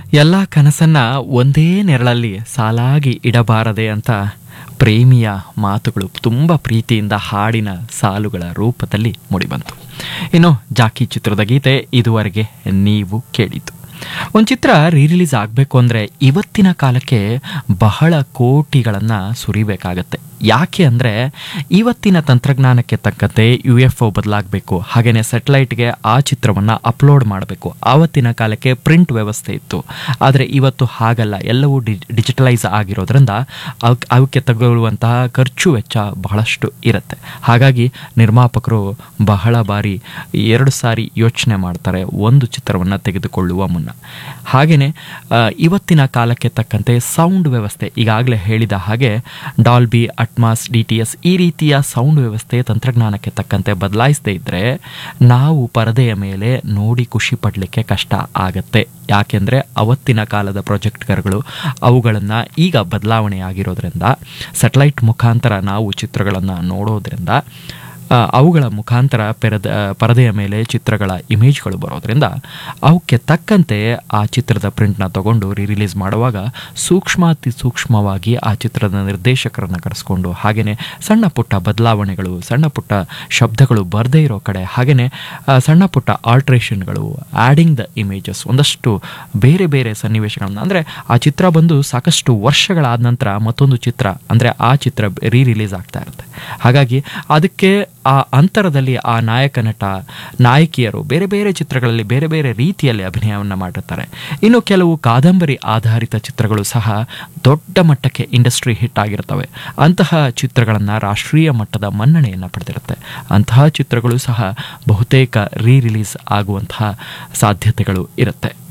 ಎಲ್ಲ ಕನಸನ್ನ ಒಂದೇ ನೆರಳಲ್ಲಿ ಸಾಲಾಗಿ ಇಡಬಾರದೆ ಅಂತ ಪ್ರೇಮಿಯ ಮಾತುಗಳು ತುಂಬ ಪ್ರೀತಿಯಿಂದ ಹಾಡಿನ ಸಾಲುಗಳ ರೂಪದಲ್ಲಿ ಮೂಡಿಬಂತು ಇನ್ನು ಜಾಕಿ ಚಿತ್ರದ ಗೀತೆ ಇದುವರೆಗೆ ನೀವು ಕೇಳಿದ್ದು ಒಂದು ಚಿತ್ರ ರೀ ರಿಲೀಸ್ ಆಗಬೇಕು ಅಂದರೆ ಇವತ್ತಿನ ಕಾಲಕ್ಕೆ ಬಹಳ ಕೋಟಿಗಳನ್ನು ಸುರಿಬೇಕಾಗತ್ತೆ ಯಾಕೆ ಅಂದರೆ ಇವತ್ತಿನ ತಂತ್ರಜ್ಞಾನಕ್ಕೆ ತಕ್ಕಂತೆ ಯು ಎಫ್ ಒ ಬದಲಾಗಬೇಕು ಹಾಗೆಯೇ ಸೆಟಲೈಟ್ಗೆ ಆ ಚಿತ್ರವನ್ನು ಅಪ್ಲೋಡ್ ಮಾಡಬೇಕು ಆವತ್ತಿನ ಕಾಲಕ್ಕೆ ಪ್ರಿಂಟ್ ವ್ಯವಸ್ಥೆ ಇತ್ತು ಆದರೆ ಇವತ್ತು ಹಾಗಲ್ಲ ಎಲ್ಲವೂ ಡಿ ಡಿಜಿಟಲೈಸ್ ಆಗಿರೋದ್ರಿಂದ ಅವಕ್ಕೆ ಅವಕ್ಕೆ ತಗೊಳ್ಳುವಂತಹ ಖರ್ಚು ವೆಚ್ಚ ಬಹಳಷ್ಟು ಇರುತ್ತೆ ಹಾಗಾಗಿ ನಿರ್ಮಾಪಕರು ಬಹಳ ಬಾರಿ ಎರಡು ಸಾರಿ ಯೋಚನೆ ಮಾಡ್ತಾರೆ ಒಂದು ಚಿತ್ರವನ್ನು ತೆಗೆದುಕೊಳ್ಳುವ ಮುನ್ನ ಹಾಗೆಯೇ ಇವತ್ತಿನ ಕಾಲಕ್ಕೆ ತಕ್ಕಂತೆ ಸೌಂಡ್ ವ್ಯವಸ್ಥೆ ಈಗಾಗಲೇ ಹೇಳಿದ ಹಾಗೆ Dolby Atmos D T S ಈ ರೀತಿಯ ಸೌಂಡ್ ವ್ಯವಸ್ಥೆ ತಂತ್ರಜ್ಞಾನಕ್ಕೆ ತಕ್ಕಂತೆ ಬದಲಾಯಿಸದೇ ಇದ್ದರೆ ನಾವು ಪರದೆಯ ಮೇಲೆ ನೋಡಿ ಖುಷಿ ಪಡಲಿಕ್ಕೆ ಕಷ್ಟ ಆಗತ್ತೆ ಯಾಕೆಂದರೆ ಅವತ್ತಿನ ಕಾಲದ ಪ್ರೊಜೆಕ್ಟರ್ಗಳು ಅವುಗಳನ್ನು ಈಗ ಬದಲಾವಣೆ ಆಗಿರೋದ್ರಿಂದ ಸೆಟಲೈಟ್ ಮುಖಾಂತರ ನಾವು ಚಿತ್ರಗಳನ್ನು ನೋಡೋದ್ರಿಂದ ಆ, ಅವುಗಳ ಮುಖಾಂತರ ಪೆರದ ಪರದೆಯ ಮೇಲೆ ಚಿತ್ರಗಳ ಇಮೇಜ್ಗಳು ಬರೋದ್ರಿಂದ ಅವಕ್ಕೆ ತಕ್ಕಂತೆ ಆ ಚಿತ್ರದ ಪ್ರಿಂಟ್ನ ತಗೊಂಡು ರೀ ರಿಲೀಸ್ ಮಾಡುವಾಗ ಸೂಕ್ಷ್ಮಾತಿ ಸೂಕ್ಷ್ಮವಾಗಿ ಆ ಚಿತ್ರದ ನಿರ್ದೇಶಕರನ್ನು ಕರೆಸ್ಕೊಂಡು ಹಾಗೆಯೇ ಸಣ್ಣ ಪುಟ್ಟ ಬದಲಾವಣೆಗಳು ಸಣ್ಣ ಪುಟ್ಟ ಶಬ್ದಗಳು ಬರದೇ ಇರೋ ಕಡೆ ಹಾಗೆಯೇ ಸಣ್ಣ ಪುಟ್ಟ ಆಲ್ಟ್ರೇಷನ್ಗಳು ಆ್ಯಡಿಂಗ್ ದ ಇಮೇಜಸ್ ಒಂದಷ್ಟು ಬೇರೆ ಬೇರೆ ಸನ್ನಿವೇಶಗಳನ್ನ ಅಂದರೆ ಆ ಚಿತ್ರ ಬಂದು ಸಾಕಷ್ಟು ವರ್ಷಗಳಾದ ನಂತರ ಮತ್ತೊಂದು ಚಿತ್ರ ಅಂದರೆ ಆ ಚಿತ್ರ ರೀ ರಿಲೀಸ್ ಆಗ್ತಾ ಇರುತ್ತೆ ಹಾಗಾಗಿ ಅದಕ್ಕೆ ಆ ಅಂತರದಲ್ಲಿ ಆ ನಾಯಕ ನಟ ನಾಯಕಿಯರು ಬೇರೆ ಬೇರೆ ಚಿತ್ರಗಳಲ್ಲಿ ಬೇರೆ ಬೇರೆ ರೀತಿಯಲ್ಲಿ ಅಭಿನಯವನ್ನು ಮಾಡಿರ್ತಾರೆ ಇನ್ನು ಕೆಲವು ಕಾದಂಬರಿ ಆಧಾರಿತ ಚಿತ್ರಗಳು ಸಹ ದೊಡ್ಡ ಮಟ್ಟಕ್ಕೆ ಇಂಡಸ್ಟ್ರಿ ಹಿಟ್ ಆಗಿರ್ತವೆ ಅಂತಹ ಚಿತ್ರಗಳನ್ನು ರಾಷ್ಟ್ರೀಯ ಮಟ್ಟದ ಮನ್ನಣೆಯನ್ನು ಪಡೆದಿರುತ್ತೆ ಅಂತಹ ಚಿತ್ರಗಳು ಸಹ ಬಹುತೇಕ ರೀ ರಿಲೀಸ್ ಆಗುವಂತಹ ಸಾಧ್ಯತೆಗಳು ಇರುತ್ತೆ